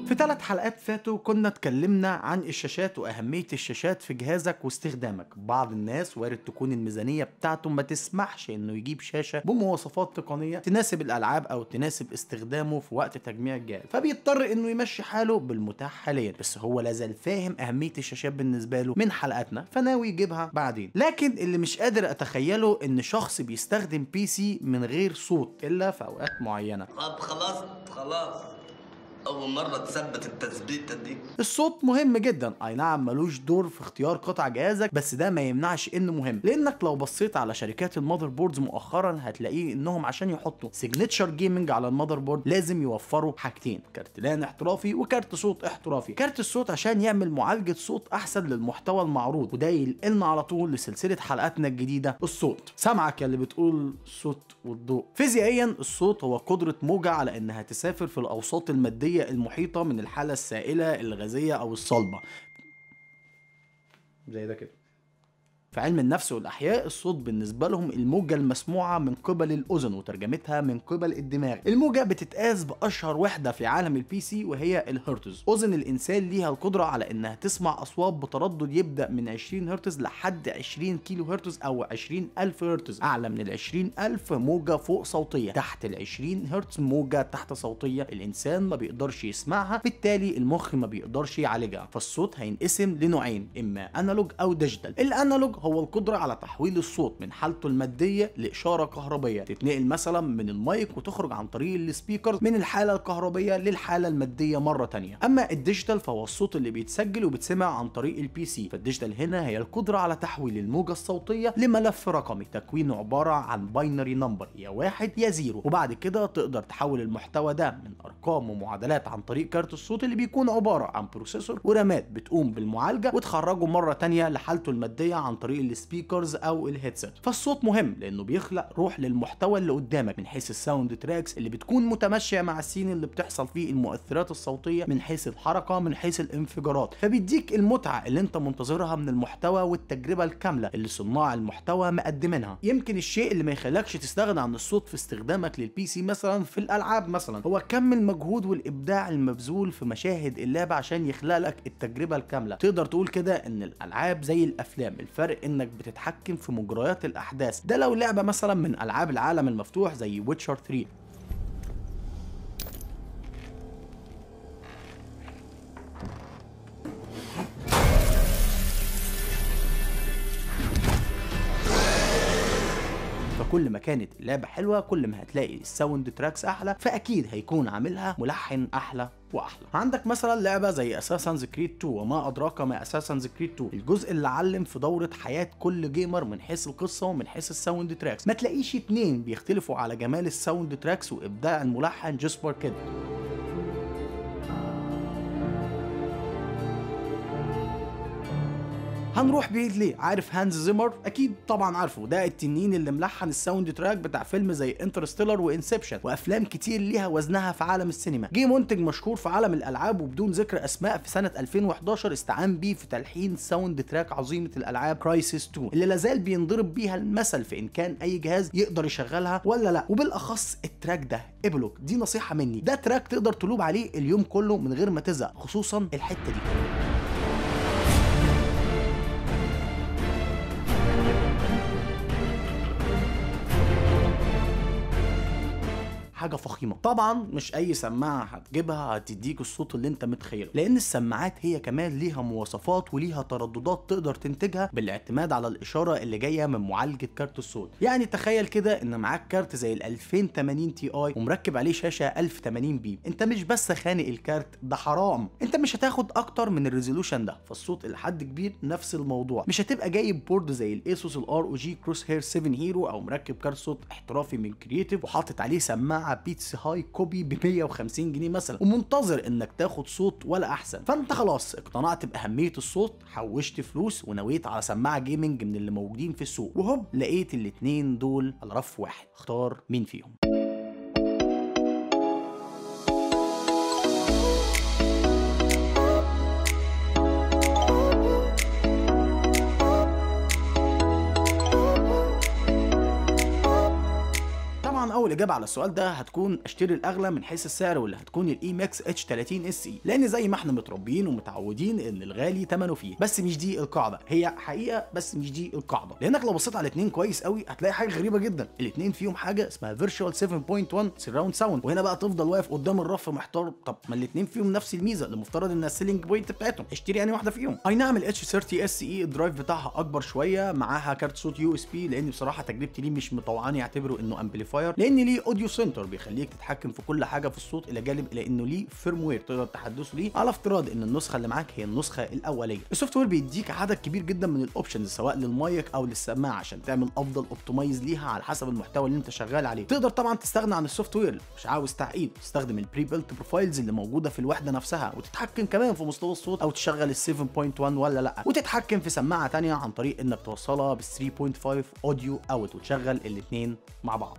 في ثلاث حلقات فاتوا كنا اتكلمنا عن الشاشات واهميه الشاشات في جهازك واستخدامك بعض الناس وارد تكون الميزانيه بتاعته ما تسمحش انه يجيب شاشه بمواصفات تقنيه تناسب الالعاب او تناسب استخدامه في وقت تجميع الجهاز فبيضطر انه يمشي حاله بالمتاح حاليا بس هو لازال فاهم اهميه الشاشات بالنسبه له من حلقاتنا فناوي يجيبها بعدين لكن اللي مش قادر اتخيله ان شخص بيستخدم بي سي من غير صوت الا في اوقات معينه طب خلاص خلاص أول مرة تثبت التثبيتة دي الصوت مهم جدا اي نعم ملوش دور في اختيار قطع جهازك بس ده ما يمنعش انه مهم لانك لو بصيت على شركات المذر بوردز مؤخرا هتلاقيه انهم عشان يحطوا سيجنتشر جيمنج على المذر بورد لازم يوفروا حاجتين كارت لان احترافي وكارت صوت احترافي كارت الصوت عشان يعمل معالجه صوت احسن للمحتوى المعروض وده ينقلنا على طول لسلسله حلقاتنا الجديده الصوت سامعك يا اللي بتقول الصوت والضوء فيزيائيا الصوت هو قدره موجه على انها تسافر في الاوساط الماديه المحيطه من الحاله السائله الغازيه او الصلبه زي ده كده في علم النفس والأحياء الصوت بالنسبة لهم الموجة المسموعة من قبل الأذن وترجمتها من قبل الدماغ الموجة بتتقاس بأشهر وحدة في عالم البي سي وهي الهرتز أذن الإنسان ليها القدرة على إنها تسمع أصوات بتردد يبدأ من 20 هرتز لحد 20 كيلو هرتز أو 20 ألف هرتز أعلى من ال 20 ألف موجة فوق صوتية تحت ال 20 هرتز موجة تحت صوتية الإنسان ما بيقدرش يسمعها بالتالي المخ ما بيقدرش يعالجها فالصوت هينقسم لنوعين إما أنالوج أو ديجيتال الأنالوج هو القدرة على تحويل الصوت من حالته المادية لإشارة كهربية تتنقل مثلا من المايك وتخرج عن طريق السبيكر من الحالة الكهربية للحالة المادية مرة تانية أما الديجيتال فهو الصوت اللي بيتسجل وبيتسمع عن طريق البي سي فالديجيتال هنا هي القدرة على تحويل الموجة الصوتية لملف رقمي تكوينه عبارة عن باينري نمبر يا واحد يا زيرو وبعد كده تقدر تحول المحتوى ده من أرقام ومعادلات عن طريق كارت الصوت اللي بيكون عبارة عن بروسيسور ورامات بتقوم بالمعالجة وتخرجه مرة تانية لحالته المادية عن طريق السبيكرز او الهيدسет فالصوت مهم لانه بيخلق روح للمحتوى اللي قدامك من حيث الساوند تراكس اللي بتكون متماشيه مع السين اللي بتحصل فيه المؤثرات الصوتيه من حيث الحركه من حيث الانفجارات فبيديك المتعه اللي انت منتظرها من المحتوى والتجربه الكامله اللي صناع المحتوى مقدمينها يمكن الشيء اللي ما يخليكش تستغنى عن الصوت في استخدامك للبي سي مثلا في الالعاب مثلا هو كم المجهود والابداع المبذول في مشاهد اللعبه عشان يخلق لك التجربه الكامله تقدر تقول كده ان الالعاب زي الافلام الفرق انك بتتحكم في مجريات الاحداث ده لو لعبه مثلا من العاب العالم المفتوح زي ويتشر 3 فكل ما كانت اللعبه حلوه كل ما هتلاقي الساوند تراكس احلى فاكيد هيكون عاملها ملحن احلى واحلى عندك مثلا لعبه زي اساسنز كريد 2 وما ادراك ما اساسنز كريد 2 الجزء اللي علم في دوره حياه كل جيمر من حيث القصه ومن حيث الساوند تراكس ما تلاقيش اتنين بيختلفوا على جمال الساوند تراكس وابداع الملحن جيسبر كده هنروح بعيد ليه عارف هانز زيمر اكيد طبعا عارفه ده التنين اللي ملحن الساوند تراك بتاع فيلم زي انترستيلر وانسبشن وافلام كتير ليها وزنها في عالم السينما جه منتج مشهور في عالم الالعاب وبدون ذكر اسماء في سنه 2011 استعان بيه في تلحين ساوند تراك عظيمه الالعاب كرايسيس 2 اللي لازال بينضرب بيها المثل في ان كان اي جهاز يقدر يشغلها ولا لا وبالاخص التراك ده ابلوك دي نصيحه مني ده تراك تقدر تلوب عليه اليوم كله من غير ما تزهق خصوصا الحته دي حاجه فخيمه طبعا مش اي سماعه هتجيبها هتديك الصوت اللي انت متخيله لان السماعات هي كمان ليها مواصفات وليها ترددات تقدر تنتجها بالاعتماد على الاشاره اللي جايه من معالجه كارت الصوت يعني تخيل كده ان معاك كارت زي ال 2080 تي اي ومركب عليه شاشه 1080 بي انت مش بس خانق الكارت ده حرام انت مش هتاخد اكتر من الريزولوشن ده فالصوت لحد كبير نفس الموضوع مش هتبقى جايب بورد زي الايسوس الار او جي كروس هير 7 هيرو او مركب كارت صوت احترافي من كرييتيف وحاطط عليه سماعه بيتس هاي كوبي ب 150 جنيه مثلا ومنتظر انك تاخد صوت ولا احسن فانت خلاص اقتنعت باهميه الصوت حوشت فلوس ونويت على سماعه جيمنج من اللي موجودين في السوق وهوب لقيت الاتنين دول على رف واحد اختار مين فيهم والاجابه على السؤال ده هتكون اشتري الاغلى من حيث السعر واللي هتكون الاي ماكس اتش 30 اس اي لان زي ما احنا متربيين ومتعودين ان الغالي ثمنه فيه بس مش دي القاعده هي حقيقه بس مش دي القاعده لانك لو بصيت على الاثنين كويس قوي هتلاقي حاجه غريبه جدا الاثنين فيهم حاجه اسمها فيرتشوال 7.1 سراوند ساوند وهنا بقى تفضل واقف قدام الرف محتار طب ما الاثنين فيهم نفس الميزه اللي مفترض انها السيلينج بوينت بتاعتهم اشتري يعني واحده فيهم اي نعم الاتش 30 اس اي الدرايف بتاعها اكبر شويه معاها كارت صوت يو اس بي لان بصراحه تجربتي ليه مش مطوعاني اعتبره انه امبليفاير لان ليه اوديو سنتر بيخليك تتحكم في كل حاجه في الصوت الى جانب الى انه ليه فيرموير تقدر تحدثه ليه على افتراض ان النسخه اللي معاك هي النسخه الاوليه السوفت وير بيديك عدد كبير جدا من الاوبشنز سواء للمايك او للسماعه عشان تعمل افضل اوبتمايز ليها على حسب المحتوى اللي انت شغال عليه تقدر طبعا تستغنى عن السوفت وير مش عاوز تعقيد تستخدم البري بيلت بروفايلز اللي موجوده في الوحده نفسها وتتحكم كمان في مستوى الصوت او تشغل ال 7.1 ولا لا وتتحكم في سماعه تانية عن طريق انك توصلها بال 3.5 اوديو اوت وتشغل الاثنين مع بعض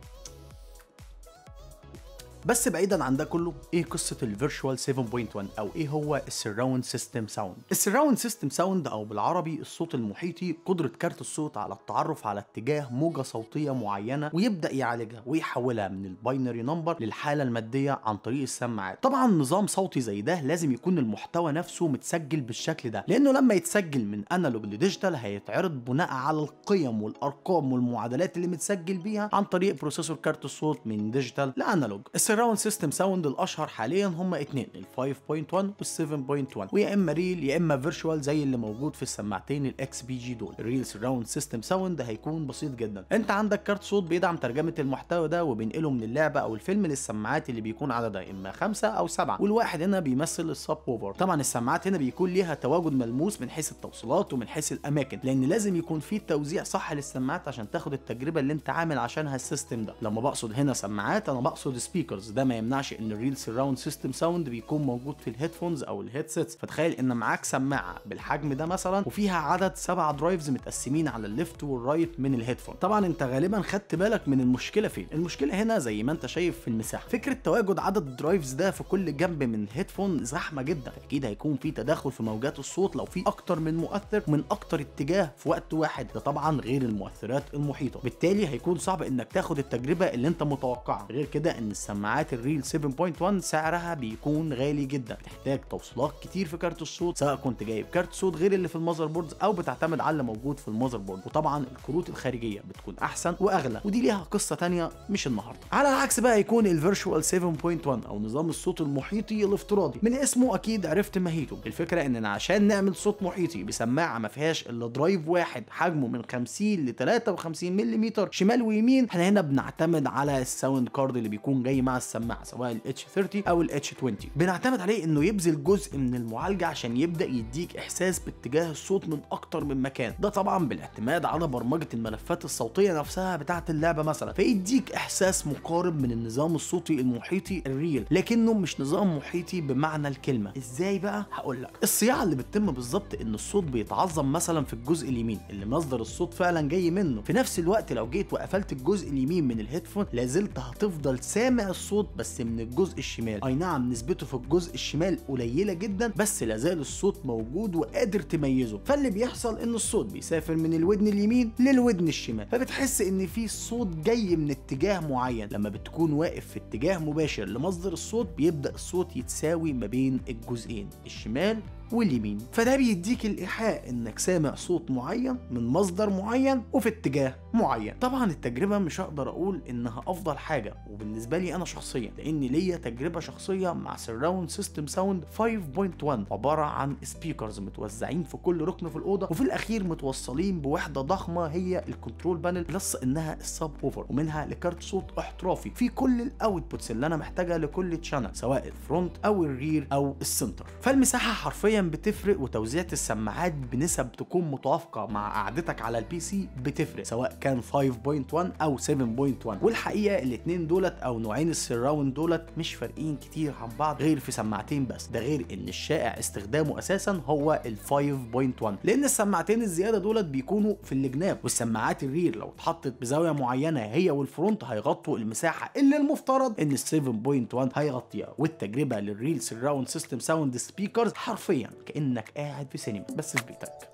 بس بعيدا عن ده كله ايه قصه الفيرتشوال 7.1 او ايه هو السراوند سيستم ساوند السراوند سيستم ساوند او بالعربي الصوت المحيطي قدره كارت الصوت على التعرف على اتجاه موجه صوتيه معينه ويبدا يعالجها ويحولها من الباينري نمبر للحاله الماديه عن طريق السماعات طبعا نظام صوتي زي ده لازم يكون المحتوى نفسه متسجل بالشكل ده لانه لما يتسجل من انالوج لديجيتال هيتعرض بناء على القيم والارقام والمعادلات اللي متسجل بيها عن طريق بروسيسور كارت الصوت من ديجيتال لانالوج السراوند سيستم ساوند الاشهر حاليا هما اتنين ال 5.1 وال 7.1 ويا اما ريل يا اما فيرتشوال زي اللي موجود في السماعتين الاكس بي جي دول الريل سراوند سيستم ساوند هيكون بسيط جدا انت عندك كارت صوت بيدعم ترجمه المحتوى ده وبينقله من اللعبه او الفيلم للسماعات اللي بيكون عددها اما خمسة او سبعة والواحد هنا بيمثل السب اوفر طبعا السماعات هنا بيكون ليها تواجد ملموس من حيث التوصيلات ومن حيث الاماكن لان لازم يكون في توزيع صح للسماعات عشان تاخد التجربه اللي انت عامل عشانها السيستم ده لما بقصد هنا سماعات انا بقصد سبيكرز ده ما يمنعش ان الريل سراوند سيستم ساوند بيكون موجود في الهيدفونز او الهيدسيتس فتخيل ان معاك سماعه بالحجم ده مثلا وفيها عدد سبع درايفز متقسمين على الليفت والرايت من الهيدفون طبعا انت غالبا خدت بالك من المشكله فين المشكله هنا زي ما انت شايف في المساحه فكره تواجد عدد الدرايفز ده في كل جنب من الهيدفون زحمه جدا اكيد هيكون في تداخل في موجات الصوت لو في اكتر من مؤثر من اكتر اتجاه في وقت واحد ده طبعا غير المؤثرات المحيطه بالتالي هيكون صعب انك تاخد التجربه اللي انت متوقعها غير كده ان السماعات الريل 7.1 سعرها بيكون غالي جدا بتحتاج توصيلات كتير في كارت الصوت سواء كنت جايب كارت صوت غير اللي في المذر بوردز او بتعتمد على اللي موجود في المذر بورد وطبعا الكروت الخارجيه بتكون احسن واغلى ودي ليها قصه تانية مش النهارده على العكس بقى يكون الفيرتشوال 7.1 او نظام الصوت المحيطي الافتراضي من اسمه اكيد عرفت ماهيته الفكره اننا عشان نعمل صوت محيطي بسماعه ما فيهاش الا درايف واحد حجمه من 50 ل 53 ملم شمال ويمين احنا هنا بنعتمد على الساوند كارد اللي بيكون جاي مع السماعه سواء الاتش 30 او الاتش 20 بنعتمد عليه انه يبذل جزء من المعالجه عشان يبدا يديك احساس باتجاه الصوت من اكتر من مكان ده طبعا بالاعتماد على برمجه الملفات الصوتيه نفسها بتاعه اللعبه مثلا فيديك احساس مقارب من النظام الصوتي المحيطي الريل لكنه مش نظام محيطي بمعنى الكلمه ازاي بقى هقول لك الصياعه اللي بتتم بالظبط ان الصوت بيتعظم مثلا في الجزء اليمين اللي مصدر الصوت فعلا جاي منه في نفس الوقت لو جيت وقفلت الجزء اليمين من الهيدفون لازلت هتفضل سامع الصوت بس من الجزء الشمال اي نعم نسبته في الجزء الشمال قليله جدا بس لازال الصوت موجود وقادر تميزه فاللي بيحصل ان الصوت بيسافر من الودن اليمين للودن الشمال فبتحس ان في صوت جاي من اتجاه معين لما بتكون واقف في اتجاه مباشر لمصدر الصوت بيبدا الصوت يتساوي ما بين الجزئين الشمال واليمين فده بيديك الايحاء انك سامع صوت معين من مصدر معين وفي اتجاه معين طبعا التجربه مش هقدر اقول انها افضل حاجه وبالنسبه لي انا شخصيا لان ليا تجربه شخصيه مع سراوند سيستم ساوند 5.1 عباره عن سبيكرز متوزعين في كل ركن في الاوضه وفي الاخير متوصلين بوحده ضخمه هي الكنترول بانل بلس انها السب اوفر ومنها لكارت صوت احترافي في كل الاوتبوتس اللي انا محتاجها لكل تشانل سواء الفرونت او الرير او السنتر فالمساحه حرفيا بتفرق وتوزيعة السماعات بنسب تكون متوافقة مع قعدتك على البي سي بتفرق سواء كان 5.1 او 7.1 والحقيقة الاتنين دولت او نوعين السراوند دولت مش فارقين كتير عن بعض غير في سماعتين بس ده غير ان الشائع استخدامه اساسا هو ال 5.1 لان السماعتين الزيادة دولت بيكونوا في الجناب والسماعات الرير لو اتحطت بزاوية معينة هي والفرونت هيغطوا المساحة اللي المفترض ان ال 7.1 هيغطيها والتجربة للريل سراوند سيستم ساوند سبيكرز حرفيا كانك قاعد في سينما بس في بيتك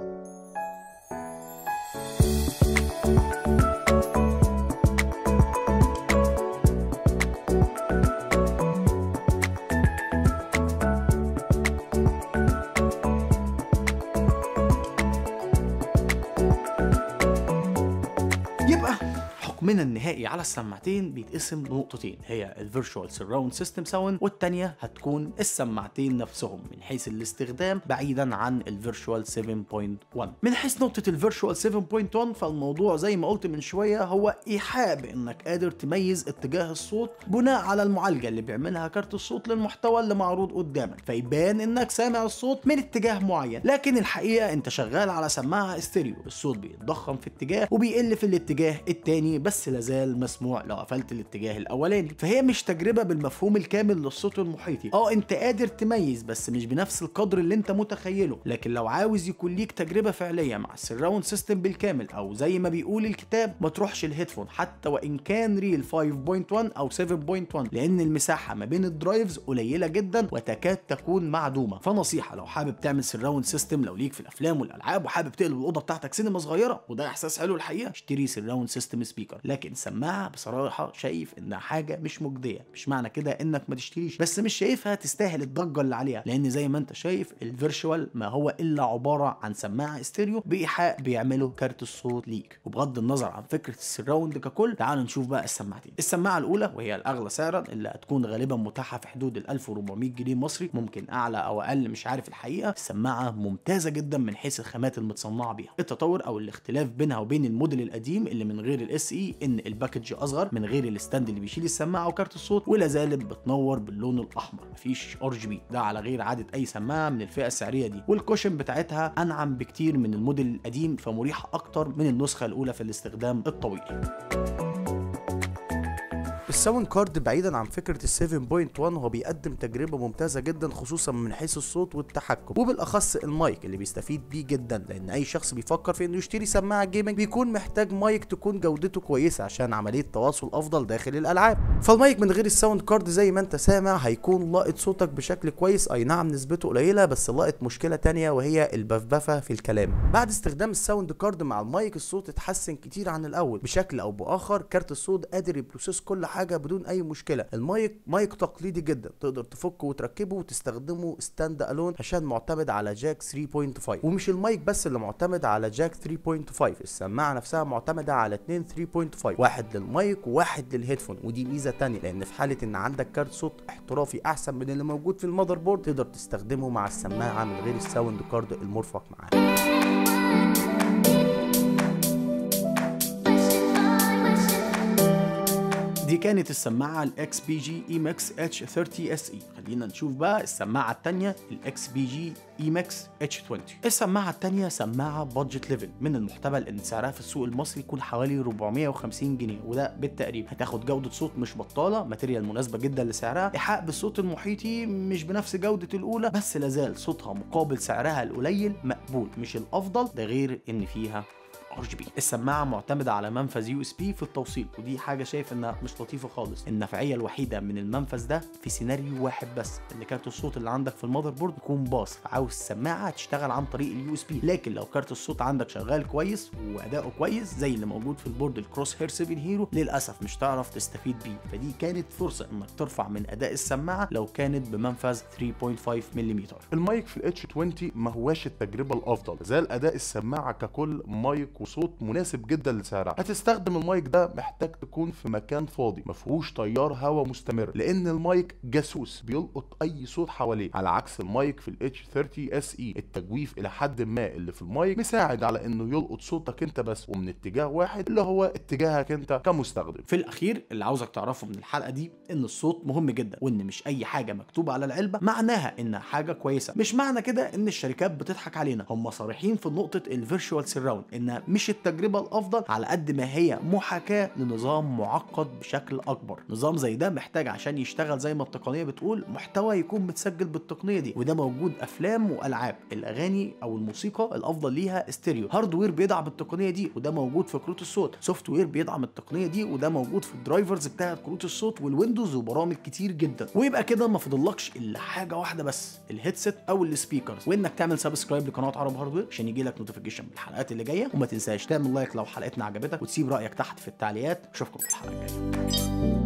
يبقى حكمنا النهائي على السماعتين بيتقسم لنقطتين هي الفيرتشوال سراوند سيستم ساوند والتانية هتكون السماعتين نفسهم من حيث الاستخدام بعيدا عن الفيرتشوال 7.1 من حيث نقطة الفيرتشوال 7.1 فالموضوع زي ما قلت من شوية هو إيحاء بإنك قادر تميز اتجاه الصوت بناء على المعالجة اللي بيعملها كارت الصوت للمحتوى اللي معروض قدامك فيبان إنك سامع الصوت من اتجاه معين لكن الحقيقة أنت شغال على سماعة استيريو الصوت بيتضخم في اتجاه وبيقل في الاتجاه التاني بس لازال مسموع لو قفلت الاتجاه الاولاني فهي مش تجربه بالمفهوم الكامل للصوت المحيطي اه انت قادر تميز بس مش بنفس القدر اللي انت متخيله لكن لو عاوز يكون ليك تجربه فعليه مع السراوند سيستم بالكامل او زي ما بيقول الكتاب ما تروحش الهيدفون حتى وان كان ريل 5.1 او 7.1 لان المساحه ما بين الدرايفز قليله جدا وتكاد تكون معدومه فنصيحه لو حابب تعمل سراوند سيستم لو ليك في الافلام والالعاب وحابب تقلب الاوضه بتاعتك سينما صغيره وده احساس حلو الحقيقه اشتري سراوند سيستم سبيكر لكن سماعه بصراحه شايف انها حاجه مش مجديه مش معنى كده انك ما تشتريش بس مش شايفها تستاهل الضجه اللي عليها لان زي ما انت شايف الفيرشوال ما هو الا عباره عن سماعه استيريو بايحاء بيعمله كارت الصوت ليك وبغض النظر عن فكره السراوند ككل تعالوا نشوف بقى السماعتين السماعه الاولى وهي الاغلى سعرا اللي هتكون غالبا متاحه في حدود ال 1400 جنيه مصري ممكن اعلى او اقل مش عارف الحقيقه السماعه ممتازه جدا من حيث الخامات المتصنعه بيها التطور او الاختلاف بينها وبين الموديل القديم اللي من غير الاس اي ان الباكج اصغر من غير الستاند اللي بيشيل السماعه وكارت الصوت ولا زالت بتنور باللون الاحمر مفيش ار جي بي ده على غير عاده اي سماعه من الفئه السعريه دي والكوشن بتاعتها انعم بكتير من الموديل القديم فمريحه اكتر من النسخه الاولى في الاستخدام الطويل الساوند كارد بعيدا عن فكره ال 7.1 هو بيقدم تجربه ممتازه جدا خصوصا من حيث الصوت والتحكم وبالاخص المايك اللي بيستفيد بيه جدا لان اي شخص بيفكر في انه يشتري سماعه جيمنج بيكون محتاج مايك تكون جودته كويسه عشان عمليه تواصل افضل داخل الالعاب فالمايك من غير الساوند كارد زي ما انت سامع هيكون لاقط صوتك بشكل كويس اي نعم نسبته قليله بس لاقط مشكله تانية وهي البفبفه في الكلام بعد استخدام الساوند كارد مع المايك الصوت اتحسن كتير عن الاول بشكل او باخر كارت الصوت قادر يبروسيس كل حاجه بدون اي مشكله المايك مايك تقليدي جدا تقدر تفكه وتركبه وتستخدمه ستاند الون عشان معتمد على جاك 3.5 ومش المايك بس اللي معتمد على جاك 3.5 السماعه نفسها معتمده على 2 3.5 واحد للمايك وواحد للهيدفون ودي ميزه تانية لان في حاله ان عندك كارت صوت احترافي احسن من اللي موجود في المذر بورد تقدر تستخدمه مع السماعه من غير الساوند كارد المرفق معاه دي كانت السماعة الاكس بي جي اي ماكس اتش 30 اس اي خلينا نشوف بقى السماعة التانية الاكس بي جي اي ماكس اتش 20 السماعة التانية سماعة بادجت ليفل من المحتمل ان سعرها في السوق المصري يكون حوالي 450 جنيه وده بالتقريب هتاخد جودة صوت مش بطالة ماتيريال مناسبة جدا لسعرها ايحاء بالصوت المحيطي مش بنفس جودة الاولى بس لازال صوتها مقابل سعرها القليل مقبول مش الافضل ده غير ان فيها ار جي بي السماعه معتمده على منفذ يو اس بي في التوصيل ودي حاجه شايف انها مش لطيفه خالص النفعيه الوحيده من المنفذ ده في سيناريو واحد بس ان كارت الصوت اللي عندك في المذر بورد يكون باص فعاوز السماعه تشتغل عن طريق اليو اس بي لكن لو كارت الصوت عندك شغال كويس واداؤه كويس زي اللي موجود في البورد الكروس هير 7 هيرو للاسف مش تعرف تستفيد بيه فدي كانت فرصه انك ترفع من اداء السماعه لو كانت بمنفذ 3.5 ملم المايك في الاتش 20 ما هواش التجربه الافضل زال اداء السماعه ككل مايك وصوت مناسب جدا لسعرها هتستخدم المايك ده محتاج تكون في مكان فاضي ما فيهوش تيار هواء مستمر لان المايك جاسوس بيلقط اي صوت حواليه على عكس المايك في الاتش 30 اس اي التجويف الى حد ما اللي في المايك مساعد على انه يلقط صوتك انت بس ومن اتجاه واحد اللي هو اتجاهك انت كمستخدم في الاخير اللي عاوزك تعرفه من الحلقه دي ان الصوت مهم جدا وان مش اي حاجه مكتوبه على العلبه معناها انها حاجه كويسه مش معنى كده ان الشركات بتضحك علينا هم صريحين في نقطه الفيرتشوال سراوند انها مش التجربه الافضل على قد ما هي محاكاه لنظام معقد بشكل اكبر نظام زي ده محتاج عشان يشتغل زي ما التقنيه بتقول محتوى يكون متسجل بالتقنيه دي وده موجود افلام والعاب الاغاني او الموسيقى الافضل ليها استيريو هاردوير بيدعم التقنيه دي وده موجود في كروت الصوت سوفت وير بيدعم التقنيه دي وده موجود في الدرايفرز بتاعه كروت الصوت والويندوز وبرامج كتير جدا ويبقى كده ما فاضلكش الا حاجه واحده بس الهيدسيت او السبيكرز وانك تعمل سبسكرايب لقناه عرب هاردوير عشان يجي لك نوتيفيكيشن بالحلقات اللي جايه وما تنساش تعمل لايك لو حلقتنا عجبتك وتسيب رايك تحت في التعليقات اشوفكم في الحلقه الجايه